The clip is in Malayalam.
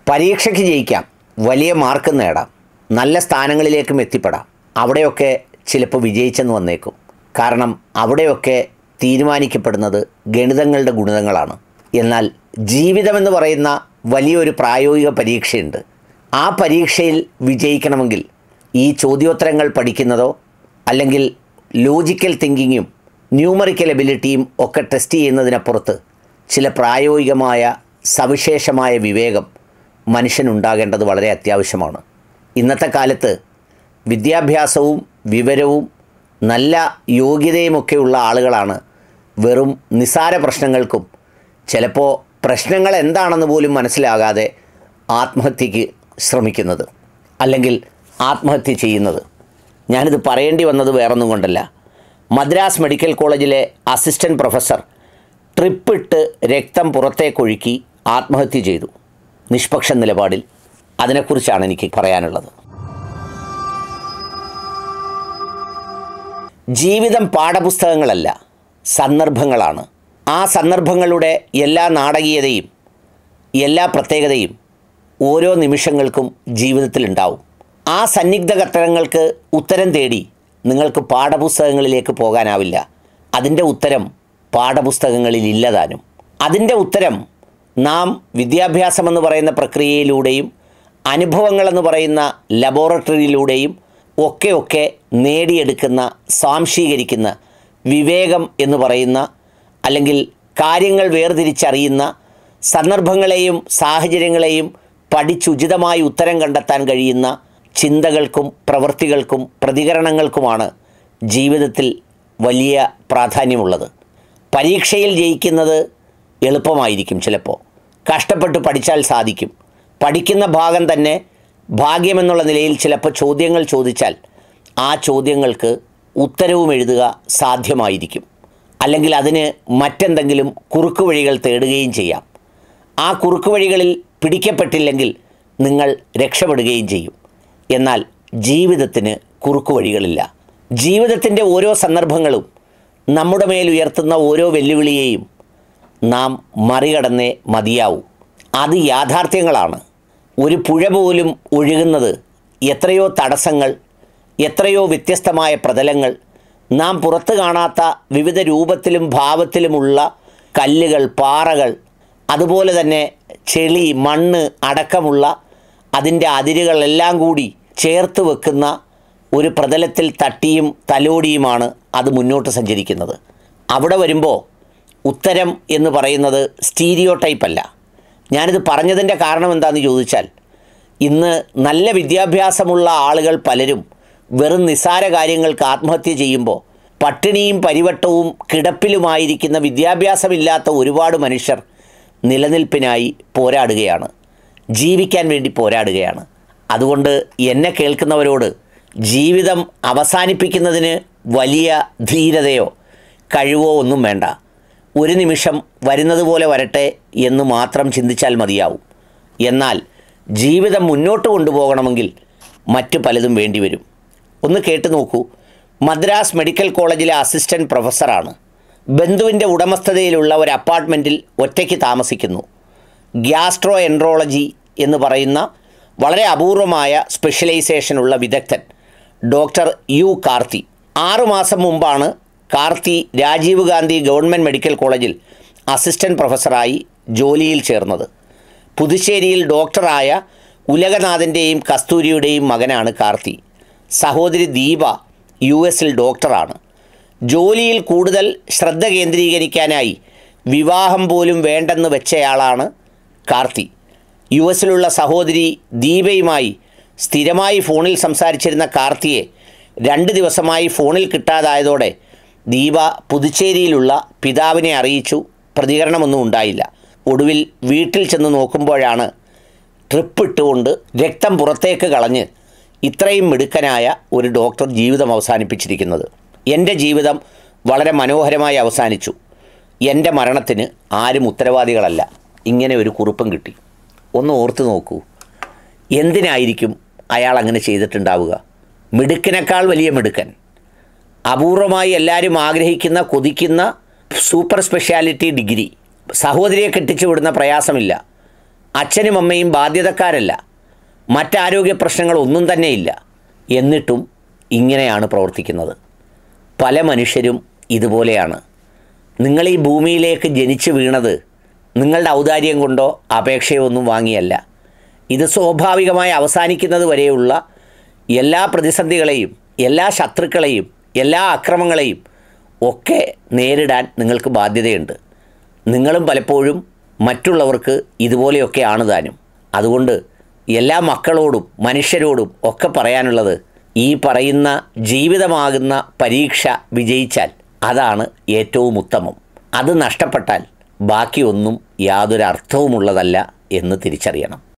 പരീക്ഷയ്ക്ക് ജയിക്കാം വലിയ മാർക്ക് നേടാം നല്ല സ്ഥാനങ്ങളിലേക്കും എത്തിപ്പെടാം അവിടെയൊക്കെ ചിലപ്പോൾ വിജയിച്ചെന്ന് വന്നേക്കും കാരണം അവിടെയൊക്കെ തീരുമാനിക്കപ്പെടുന്നത് ഗണിതങ്ങളുടെ ഗുണിതങ്ങളാണ് എന്നാൽ ജീവിതമെന്ന് പറയുന്ന വലിയൊരു പ്രായോഗിക പരീക്ഷയുണ്ട് ആ പരീക്ഷയിൽ വിജയിക്കണമെങ്കിൽ ഈ ചോദ്യോത്തരങ്ങൾ പഠിക്കുന്നതോ അല്ലെങ്കിൽ ലോജിക്കൽ തിങ്കിങ്ങും ന്യൂമറിക്കൽ എബിലിറ്റിയും ഒക്കെ ടെസ്റ്റ് ചെയ്യുന്നതിനപ്പുറത്ത് ചില പ്രായോഗികമായ സവിശേഷമായ വിവേകം മനുഷ്യനുണ്ടാകേണ്ടത് വളരെ അത്യാവശ്യമാണ് ഇന്നത്തെ കാലത്ത് വിദ്യാഭ്യാസവും വിവരവും നല്ല യോഗ്യതയുമൊക്കെയുള്ള ആളുകളാണ് വെറും നിസാര പ്രശ്നങ്ങൾക്കും ചിലപ്പോൾ പ്രശ്നങ്ങൾ എന്താണെന്ന് പോലും മനസ്സിലാകാതെ ആത്മഹത്യക്ക് ശ്രമിക്കുന്നത് അല്ലെങ്കിൽ ആത്മഹത്യ ചെയ്യുന്നത് ഞാനിത് പറയേണ്ടി വന്നത് വേറൊന്നും കൊണ്ടല്ല മദ്രാസ് മെഡിക്കൽ കോളേജിലെ അസിസ്റ്റൻറ്റ് പ്രൊഫസർ ട്രിപ്പിട്ട് രക്തം പുറത്തേക്കൊഴുക്കി ആത്മഹത്യ ചെയ്തു നിഷ്പക്ഷ നിലപാടിൽ അതിനെക്കുറിച്ചാണ് എനിക്ക് പറയാനുള്ളത് ജീവിതം പാഠപുസ്തകങ്ങളല്ല സന്ദർഭങ്ങളാണ് ആ സന്ദർഭങ്ങളുടെ എല്ലാ നാടകീയതയും എല്ലാ പ്രത്യേകതയും ഓരോ നിമിഷങ്ങൾക്കും ജീവിതത്തിലുണ്ടാവും ആ സന്നിഗ്ധ ഘട്ടങ്ങൾക്ക് ഉത്തരം തേടി നിങ്ങൾക്ക് പാഠപുസ്തകങ്ങളിലേക്ക് പോകാനാവില്ല അതിൻ്റെ ഉത്തരം പാഠപുസ്തകങ്ങളിൽ ഇല്ലതാനും അതിൻ്റെ ഉത്തരം നാം വിദ്യാഭ്യാസമെന്ന് പറയുന്ന പ്രക്രിയയിലൂടെയും അനുഭവങ്ങളെന്ന് പറയുന്ന ലബോറട്ടറിയിലൂടെയും ഒക്കെ ഒക്കെ നേടിയെടുക്കുന്ന സ്വാംശീകരിക്കുന്ന വിവേകം എന്ന് പറയുന്ന അല്ലെങ്കിൽ കാര്യങ്ങൾ വേർതിരിച്ചറിയുന്ന സന്ദർഭങ്ങളെയും സാഹചര്യങ്ങളെയും പഠിച്ചുചിതമായി ഉത്തരം കണ്ടെത്താൻ കഴിയുന്ന ചിന്തകൾക്കും പ്രവൃത്തികൾക്കും പ്രതികരണങ്ങൾക്കുമാണ് ജീവിതത്തിൽ വലിയ പ്രാധാന്യമുള്ളത് പരീക്ഷയിൽ ജയിക്കുന്നത് എളുപ്പമായിരിക്കും ചിലപ്പോൾ കഷ്ടപ്പെട്ട് പഠിച്ചാൽ സാധിക്കും പഠിക്കുന്ന ഭാഗം തന്നെ ഭാഗ്യമെന്നുള്ള നിലയിൽ ചിലപ്പോൾ ചോദ്യങ്ങൾ ചോദിച്ചാൽ ആ ചോദ്യങ്ങൾക്ക് ഉത്തരവും എഴുതുക സാധ്യമായിരിക്കും അല്ലെങ്കിൽ അതിന് മറ്റെന്തെങ്കിലും കുറുക്കു വഴികൾ തേടുകയും ചെയ്യാം ആ കുറുക്കു വഴികളിൽ പിടിക്കപ്പെട്ടില്ലെങ്കിൽ നിങ്ങൾ രക്ഷപ്പെടുകയും ചെയ്യും എന്നാൽ ജീവിതത്തിന് കുറുക്കു വഴികളില്ല ജീവിതത്തിൻ്റെ ഓരോ സന്ദർഭങ്ങളും നമ്മുടെ മേൽ ഉയർത്തുന്ന ഓരോ വെല്ലുവിളിയെയും നാം മറികടന്നേ മതിയാവൂ അത് യാഥാർത്ഥ്യങ്ങളാണ് ഒരു പുഴ പോലും ഒഴുകുന്നത് എത്രയോ തടസ്സങ്ങൾ എത്രയോ വ്യത്യസ്തമായ പ്രതലങ്ങൾ നാം പുറത്ത് കാണാത്ത വിവിധ രൂപത്തിലും ഭാവത്തിലുമുള്ള കല്ലുകൾ പാറകൾ അതുപോലെ തന്നെ ചെളി മണ്ണ് അടക്കമുള്ള അതിൻ്റെ അതിരുകളെല്ലാം കൂടി ചേർത്ത് വെക്കുന്ന ഒരു പ്രതലത്തിൽ തട്ടിയും തലോടിയുമാണ് അത് മുന്നോട്ട് സഞ്ചരിക്കുന്നത് അവിടെ വരുമ്പോൾ ഉത്തരം എന്ന് പറയുന്നത് സ്റ്റീരിയോ ടൈപ്പല്ല ഞാനിത് പറഞ്ഞതിൻ്റെ കാരണം എന്താണെന്ന് ചോദിച്ചാൽ ഇന്ന് നല്ല വിദ്യാഭ്യാസമുള്ള ആളുകൾ പലരും വെറും നിസ്സാര കാര്യങ്ങൾക്ക് ആത്മഹത്യ ചെയ്യുമ്പോൾ പട്ടിണിയും പരിവട്ടവും കിടപ്പിലുമായിരിക്കുന്ന വിദ്യാഭ്യാസമില്ലാത്ത ഒരുപാട് മനുഷ്യർ നിലനിൽപ്പിനായി പോരാടുകയാണ് ജീവിക്കാൻ വേണ്ടി പോരാടുകയാണ് അതുകൊണ്ട് എന്നെ കേൾക്കുന്നവരോട് ജീവിതം അവസാനിപ്പിക്കുന്നതിന് വലിയ ധീരതയോ കഴിവോ ഒന്നും വേണ്ട ഒരു നിമിഷം വരുന്നത് പോലെ വരട്ടെ എന്ന് മാത്രം ചിന്തിച്ചാൽ മതിയാവും എന്നാൽ ജീവിതം മുന്നോട്ട് കൊണ്ടുപോകണമെങ്കിൽ മറ്റു പലതും വേണ്ടിവരും ഒന്ന് കേട്ടു നോക്കൂ മദ്രാസ് മെഡിക്കൽ കോളേജിലെ അസിസ്റ്റൻറ്റ് പ്രൊഫസറാണ് ബന്ധുവിൻ്റെ ഉടമസ്ഥതയിലുള്ള ഒരു അപ്പാർട്ട്മെൻറ്റിൽ ഒറ്റയ്ക്ക് താമസിക്കുന്നു ഗ്യാസ്ട്രോ എൻട്രോളജി എന്ന് പറയുന്ന വളരെ അപൂർവമായ സ്പെഷ്യലൈസേഷനുള്ള വിദഗ്ധൻ ഡോക്ടർ യു കാർത്തി ആറുമാസം മുമ്പാണ് കാർത്തി രാജീവ് ഗാന്ധി ഗവൺമെൻറ് മെഡിക്കൽ കോളേജിൽ അസിസ്റ്റൻറ്റ് പ്രൊഫസറായി ജോലിയിൽ ചേർന്നത് പുതുശ്ശേരിയിൽ ഡോക്ടറായ ഉലകനാഥൻ്റെയും കസ്തൂരിയുടെയും മകനാണ് കാർത്തി സഹോദരി ദീപ യു എസിൽ ഡോക്ടറാണ് ജോലിയിൽ കൂടുതൽ ശ്രദ്ധ കേന്ദ്രീകരിക്കാനായി വിവാഹം പോലും വേണ്ടെന്ന് വെച്ചയാളാണ് കാർത്തി യു എസിലുള്ള സഹോദരി ദീപയുമായി സ്ഥിരമായി ഫോണിൽ സംസാരിച്ചിരുന്ന കാർത്തിയെ രണ്ട് ദിവസമായി ഫോണിൽ കിട്ടാതായതോടെ ദീപ പുതുച്ചേരിയിലുള്ള പിതാവിനെ അറിയിച്ചു പ്രതികരണമൊന്നും ഉണ്ടായില്ല ഒടുവിൽ വീട്ടിൽ ചെന്ന് നോക്കുമ്പോഴാണ് ട്രിപ്പ് ഇട്ടുകൊണ്ട് രക്തം പുറത്തേക്ക് കളഞ്ഞ് ഇത്രയും മിടുക്കനായ ഒരു ഡോക്ടർ ജീവിതം അവസാനിപ്പിച്ചിരിക്കുന്നത് എൻ്റെ ജീവിതം വളരെ മനോഹരമായി അവസാനിച്ചു എൻ്റെ മരണത്തിന് ആരും ഉത്തരവാദികളല്ല ഇങ്ങനെ ഒരു കുറിപ്പും കിട്ടി ഒന്ന് ഓർത്ത് നോക്കൂ എന്തിനായിരിക്കും അയാൾ അങ്ങനെ ചെയ്തിട്ടുണ്ടാവുക മിടുക്കിനേക്കാൾ വലിയ മിടുക്കൻ അപൂർവമായി എല്ലാവരും ആഗ്രഹിക്കുന്ന കൊതിക്കുന്ന സൂപ്പർ സ്പെഷ്യാലിറ്റി ഡിഗ്രി സഹോദരിയെ കെട്ടിച്ചു വിടുന്ന പ്രയാസമില്ല അച്ഛനും അമ്മയും ബാധ്യതക്കാരല്ല മറ്റാരോഗ്യ പ്രശ്നങ്ങളൊന്നും തന്നെയില്ല എന്നിട്ടും ഇങ്ങനെയാണ് പ്രവർത്തിക്കുന്നത് പല മനുഷ്യരും ഇതുപോലെയാണ് നിങ്ങൾ ഈ ഭൂമിയിലേക്ക് ജനിച്ചു വീണത് നിങ്ങളുടെ ഔദാര്യം കൊണ്ടോ അപേക്ഷയോ ഒന്നും വാങ്ങിയല്ല ഇത് സ്വാഭാവികമായി അവസാനിക്കുന്നത് വരെയുള്ള എല്ലാ പ്രതിസന്ധികളെയും എല്ലാ ശത്രുക്കളെയും എല്ലാ അക്രമങ്ങളെയും ഒക്കെ നേരിടാൻ നിങ്ങൾക്ക് ബാധ്യതയുണ്ട് നിങ്ങളും പലപ്പോഴും മറ്റുള്ളവർക്ക് ഇതുപോലെയൊക്കെയാണ് താനും അതുകൊണ്ട് എല്ലാ മക്കളോടും മനുഷ്യരോടും ഒക്കെ പറയാനുള്ളത് ഈ പറയുന്ന ജീവിതമാകുന്ന പരീക്ഷ വിജയിച്ചാൽ അതാണ് ഏറ്റവും ഉത്തമം അത് നഷ്ടപ്പെട്ടാൽ ബാക്കിയൊന്നും യാതൊരു അർത്ഥവുമുള്ളതല്ല എന്ന് തിരിച്ചറിയണം